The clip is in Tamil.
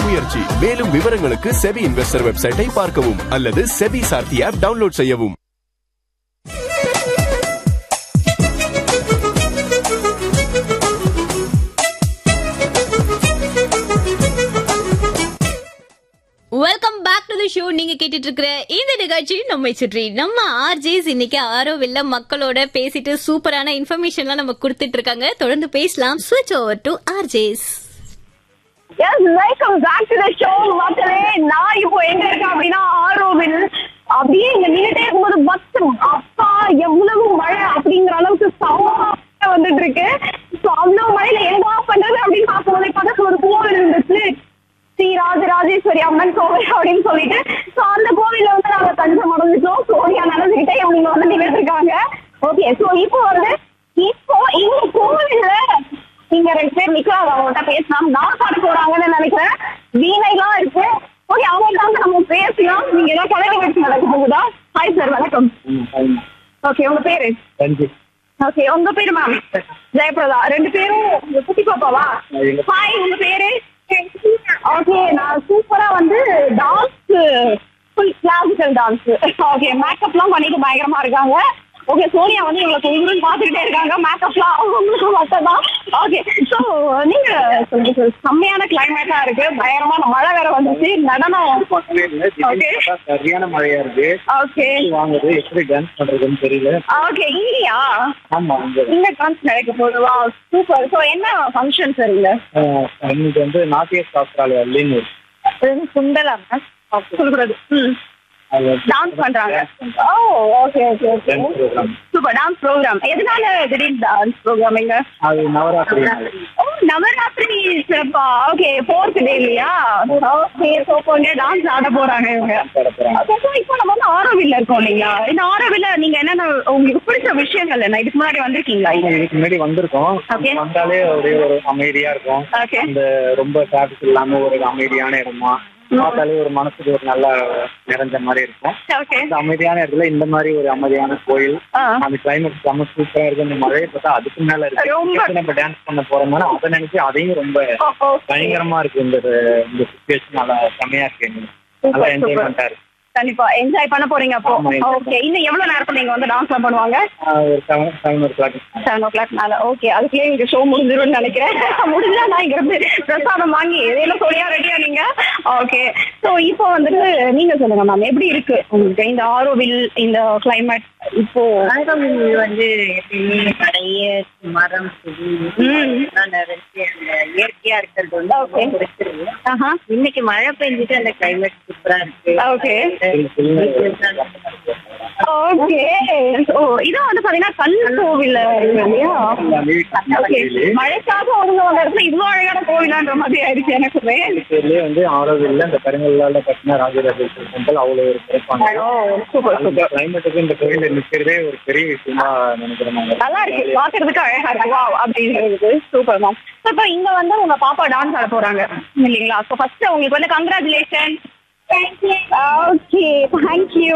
முயற்சி மேலும் விவரங்களுக்கு செபி இன்வெஸ்டர் வெப்சைட்டை பார்க்கவும் அல்லது செபி சார்த்தி ஆப் டவுன்லோட் செய்யவும் welcome back to the show நீங்க கேட்டுட்டு இருக்கிற இந்த நிகழ்ச்சி நம்மை சுற்றி நம்ம ஆர்ஜேஸ் இன்னைக்கு ஆரோவில்ல மக்களோட பேசிட்டு சூப்பரான இன்ஃபர்மேஷன்லாம் நம்ம கொடுத்துட்டு இருக்காங்க தொடர்ந்து பேசலாம் ஸ்விட்ச் over to RJs S welcome back to the show மக்களே நான் இப்போ எங்க இருக்கேன் அப்படின்னா ஆரோவில் அப்படியே இங்க நின்னுட்டே இருக்கும்போது பஸ் அப்பா எவ்வளவு மழை அப்படிங்கிற அளவுக்கு சமமா வந்துட்டு இருக்கு ஸோ அவ்வளவு மழையில என்ன பண்றது அப்படின்னு பார்க்கும்போது பக்கத்துல ஒரு கோவில் இருந்துச்சு ஸ்ரீ ராஜராஜேஸ்வரி அம்மன் கோவில் அப்படின்னு சொல்லிட்டு ஸோ அந்த கோவில்ல வந்து நாங்க தஞ்சம் அடைஞ்சிட்டோம் சோனியா நடந்துகிட்டே இவங்க வந்து நின்றுட்டு இருக்காங்க ஓகே ஸோ இப்போ வந்து இப்போ இந்த கோவில்ல நீங்க ரெண்டு பேர் நிக்கலாம் அவங்கள்ட்ட பேசலாம் நான் பாட போறாங்கன்னு நினைக்கிறேன் வீணைலாம் இருக்கு ஓகே அவங்கள்ட்ட நம்ம பேசலாம் நீங்க ஏதாவது கலை நிகழ்ச்சி நடக்க போகுதா ஹாய் சார் வணக்கம் ஓகே உங்க பேரு ஓகே உங்க பேரு மேம் ஜெயபிரதா ரெண்டு பேரும் உங்க குட்டி பாப்பாவா ஹாய் உங்க பேரு ஓகே நான் சூப்பரா வந்து dance full classical dance okay மேக்கப்லாம் பண்ணிட்டு பயங்கரமா இருக்காங்க ஓகே சோனியா வந்து எங்களுக்கு உங்களும் பார்த்துக்கிட்டே இருக்காங்க மேக்கப்லாம் அவங்களுக்கு மட்டும் தான் ஓகே ஸோ நீங்க சொல்லுங்க sir. செம்மையான கிளைமேட்டா இருக்கு பயங்கரமான மழை வேற வந்துச்சு நடனம் ஓகே சரியான மழையா இருக்கு ஓகே வாங்குது எப்படி டான்ஸ் பண்றதுன்னு தெரியல ஓகே இங்கயா ஆமா இங்க இந்த டான்ஸ் நடக்க போகுது வா சூப்பர் ஸோ என்ன ஃபங்க்ஷன் சார் இங்க அஹ், இன்னைக்கு வந்து நாட்டிய சாஸ்திராலயா அப்படின்னு சுண்டலா சொல்லக்கூடாது ம் அது டான்ஸ் பண்றாங்க ஓ okay okay okay dance program super dance program எதனால திடீர்னு டான்ஸ் ப்ரோக்ராம் இங்க அது நவராத்திரி நாள். ஓ நவராத்திரி சிறப்பா ஓகே ஃபோர்த் டே இல்லையா ஓகே ஸோ கொஞ்சம் டான்ஸ் ஆட போறாங்க இவங்க ஆட போறாங்க. Okay, so இப்போ நம்ம வந்து ஆரோவில்ல இருக்கோம் இல்லைங்களா இந்த ஆரோவில்ல நீங்க என்னென்ன உங்களுக்கு பிடிச்ச விஷயங்கள் என்ன இதுக்கு முன்னாடி வந்திருக்கீங்களா இங்க இதுக்கு முன்னாடி வந்திருக்கோம் Okay. வந்தாலே ஒரே ஒரு அமைதியா இருக்கும் ஓகே அந்த ரொம்ப டிராபிக் இல்லாம ஒரு அமைதியான இடமா பார்த்தாலே ஒரு மனசுக்கு ஒரு நல்ல நிறைஞ்ச மாதிரி இருக்கும் ஓகே இந்த அமைதியான இடத்துல இந்த மாதிரி ஒரு அமைதியான கோயில் ஆ. அந்த கிளைமேட் செம்ம சூப்பரா இருக்கு இந்த மழையை பார்த்தா அதுக்கு மேல இருக்கு ரொம்ப. எப்படி நம்ம டான்ஸ் பண்ண போறோம்னால அதை நினைச்சு அதையும் ரொம்ப ஓ, okay. பயங்கரமா இருக்கு இந்த இந்த சுச்சுவேஷன் நல்லா செமையா இருக்கு எங்களுக்கு. நல்லா Super, என்ஜாய்மெண்டா இருக்கு கண்டிப்பா என்ஜாய் பண்ண போறீங்க அப்போ ஆமா, enjoy ஓகே இன்னும் எவ்வளவு நேரத்துல நீங்க வந்து டான்ஸ் பண்ணுவாங்க ஆஹ் ஒரு seven seven o'clock seven o'clock மேல ஓகே அதுக்குள்ளே இங்க ஷோ முடிஞ்சிரும்னு நினைக்கிறேன் முடிஞ்சா நான் இங்க இருந்து பிரசாதம் வாங்கி எதையில சொல்லியா ரெடியா நீங்க ஓகே சோ இப்போ வந்துட்டு நீங்க சொல்லுங்க மேம் எப்படி இருக்கு உங்களுக்கு இந்த ஆரோவில் இந்த கிளைமேட் இப்போ ஆரோவில் வந்து எப்பயுமே நிறைய மரம் செடி ம். எல்லாம் நிறைஞ்சு அந்த இயற்கையா இருக்கிறது வந்து Okay. ரொம்ப பிடிச்சிருக்கு ஆஹா இன்னைக்கு மழை பெஞ்சிட்டு அந்த கிளைமேட் சூப்பரா இருக்கு ஓகே ஓகே ஓ இதான் வந்து பாத்தீங்கன்னா கல் கோவில் இல்லையா ஓகே மழைக்காக ஒருங்க வந்த இடத்துல இவ்வளவு அழகான கோவிலான்ற மாதிரி ஆயிடுச்சு எனக்குமே பேர்லயே வந்து ஆரோவில்ல இந்த கருங்கல்லால கட்டின ராஜராஜேஸ்வரர் டெம்பிள் அவ்வளவு ஒரு சிறப்பான ஓ சூப்பர் அந்த கிளைமேட்டுக்கு இந்த கோயில்ல நிக்கிறதே ஒரு பெரிய விஷயமா நினைக்கிறேன் நாங்க. நல்லா இருக்கு பாக்குறதுக்கு அழகா இருக்கு வா அப்படிங்கிறது சூப்பர் மேம் இப்போ இங்க வந்து உங்க பாப்பா டான்ஸ் ஆட போறாங்க இல்லைங்களா ஸோ ஃபர்ஸ்ட் உங்களுக்கு வந்து கங்க்ராச்சுலேஷன் ஓகே தேங்க்யூ